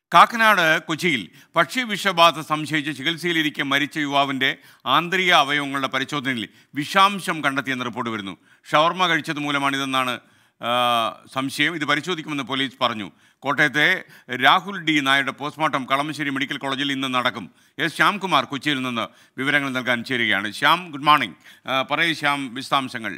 കാക്കനാട് കൊച്ചിയിൽ ഭക്ഷ്യവിഷബാധ സംശയിച്ച് ചികിത്സയിലിരിക്കെ മരിച്ച യുവാവിൻ്റെ ആന്തരിക അവയവങ്ങളുടെ പരിശോധനയിൽ വിഷാംശം കണ്ടെത്തിയെന്ന് റിപ്പോർട്ട് വരുന്നു ഷവർമ കഴിച്ചത് മൂലമാണിതെന്നാണ് ആ, സംശയം ഇത് പരിശോധിക്കുമെന്ന് പോലീസ് പറഞ്ഞു കോട്ടയത്തെ രാഹുൽ ഡി നായരുടെ പോസ്റ്റ്മോർട്ടം കളമശ്ശേരി മെഡിക്കൽ കോളേജിൽ ഇന്ന് നടക്കും എസ് ശ്യാംകുമാർ കൊച്ചിയിൽ നിന്ന് വിവരങ്ങൾ നൽകാൻ ചേരുകയാണ് ശ്യാം ഗുഡ് മോർണിംഗ് ആ, പറയൂ ശ്യാം വിശദാംശങ്ങൾ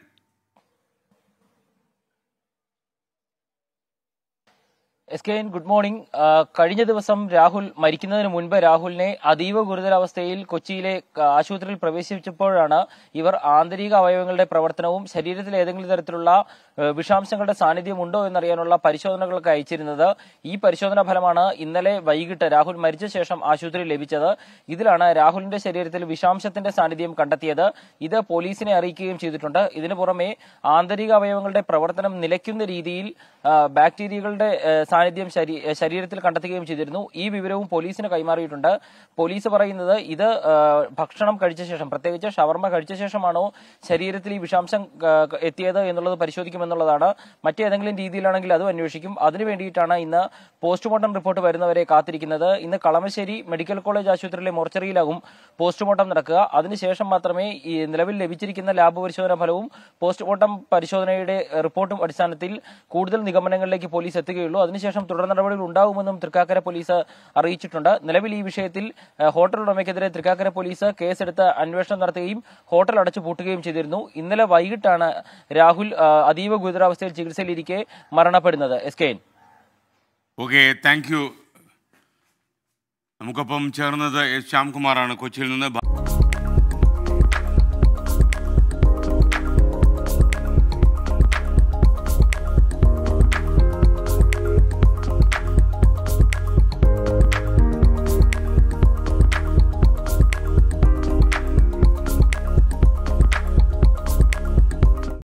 S K N good morning ആ, കഴിഞ്ഞ ദിവസം രാഹുൽ മരിക്കുന്നതിന് മുൻപ് രാഹുലിനെ അതീവ ഗുരുതരാവസ്ഥയിൽ കൊച്ചിയിലെ ആ, ആശുപത്രിയിൽ പ്രവേശിപ്പിച്ചപ്പോഴാണ് ഇവർ ആന്തരിക അവയവങ്ങളുടെ പ്രവർത്തനവും ശരീരത്തിൽ ഏതെങ്കിലും തരത്തിലുള്ള ആ, വിഷാംശങ്ങളുടെ സാന്നിധ്യം ഉണ്ടോ എന്നറിയാനുള്ള പരിശോധനകൾക്ക് അയച്ചിരുന്നത് ഈ പരിശോധനാ ഫലമാണ് ഇന്നലെ വൈകിട്ട് രാഹുൽ മരിച്ച ശേഷം ആശുപത്രിയിൽ ലഭിച്ചത് ഇതിലാണ് രാഹുലിന്റെ ശരീരത്തിൽ വിഷാംശത്തിന്റെ സാന്നിധ്യം കണ്ടെത്തിയത് ഇത് പോലീസിനെ അറിയിക്കുകയും ചെയ്തിട്ടുണ്ട് ഇതിനു പുറമെ ആന്തരിക അവയവങ്ങളുടെ പ്രവർത്തനം നിലയ്ക്കുന്ന രീതിയിൽ ആ, ബാക്ടീരിയകളുടെ ആ, സാന്നിധ്യം ശരീ- ശരീരത്തിൽ കണ്ടെത്തുകയും ചെയ്തിരുന്നു ഈ വിവരവും പോലീസിന് കൈമാറിയിട്ടുണ്ട് പോലീസ് പറയുന്നത് ഇത് ആ, ഭക്ഷണം കഴിച്ച ശേഷം പ്രത്യേകിച്ച് ഷവർമ കഴിച്ച ശേഷമാണോ ശരീരത്തിൽ ഈ വിഷാംശം ആ, എത്തിയത് എന്നുള്ളത് പരിശോധിക്കുമെന്നുള്ളതാണ് മറ്റേതെങ്കിലും രീതിയിലാണെങ്കിൽ അതും അന്വേഷിക്കും അതിനു വേണ്ടിയിട്ടാണ് ഇന്ന് പോസ്റ്റ്മോർട്ടം റിപ്പോർട്ട് വരുന്നവരെ കാത്തിരിക്കുന്നത് ഇന്ന് കളമശ്ശേരി മെഡിക്കൽ കോളേജ് ആശുപത്രിയിലെ മോർച്ചറിയിലാകും പോസ്റ്റ്മോർട്ടം നടക്കുക അതിനുശേഷം മാത്രമേ ഈ നിലവിൽ ലഭിച്ചിരിക്കുന്ന ലാബ് പരിശോധന ഫലവും പോസ്റ്റ്മോർട്ടം പരിശോധനയുടെ റിപ്പോർട്ടും അടിസ്ഥാനത്തിൽ കൂടുതൽ നിഗമനങ്ങളിലേക്ക് പോലീസ് എത്തുകയുള്ളൂ അതിനുശേഷം തുടർ നടപടികൾ ഉണ്ടാകുമെന്നും തൃക്കാക്കര പോലീസ് അറിയിച്ചിട്ടുണ്ട് നിലവിൽ ഈ വിഷയത്തിൽ ഏഹ്, ഹോട്ടൽ ഉടമയ്ക്കെതിരെ തൃക്കാക്കര പോലീസ് കേസെടുത്ത് അന്വേഷണം നടത്തുകയും ഹോട്ടൽ അടച്ചു പൂട്ടുകയും ചെയ്തിരുന്നു ഇന്നലെ വൈകിട്ടാണ് രാഹുൽ ആ, അതീവ ഗുരുതരാവസ്ഥയിൽ ചികിത്സയിലിരിക്കെ മരണപ്പെടുന്നത് S K N okay thank you നമുക്കൊപ്പം ചേർന്നത് എസ് ശ്യാംകുമാറാണ് കൊച്ചിയിൽ നിന്ന്